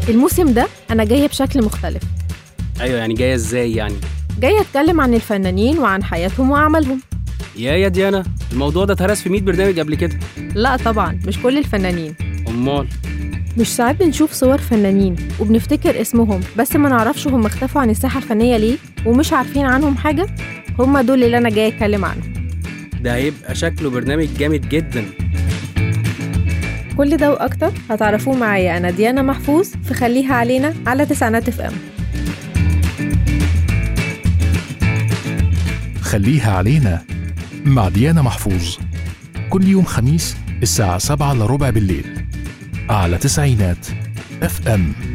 الموسم ده أنا جاية بشكل مختلف ايوه يعني جايه ازاي يعني جاية أتكلم عن الفنانين وعن حياتهم وأعمالهم يا يا ديانا الموضوع ده اتهرس في 100 برنامج قبل كده لا طبعا مش كل الفنانين امال مش ساعات بنشوف صور فنانين وبنفتكر اسمهم بس ما نعرفش هم اختفوا عن الساحة الفنية ليه ومش عارفين عنهم حاجة هم دول اللي أنا جاية أتكلم عنهم ده هيبقى شكله برنامج جامد جدا كل ده وأكتر هتعرفوه معايا أنا ديانا محفوظ في خليها علينا على تسعينات اف ام خليها علينا مع ديانا محفوظ كل يوم خميس الساعة 7 إلا ربع بالليل على تسعينات اف ام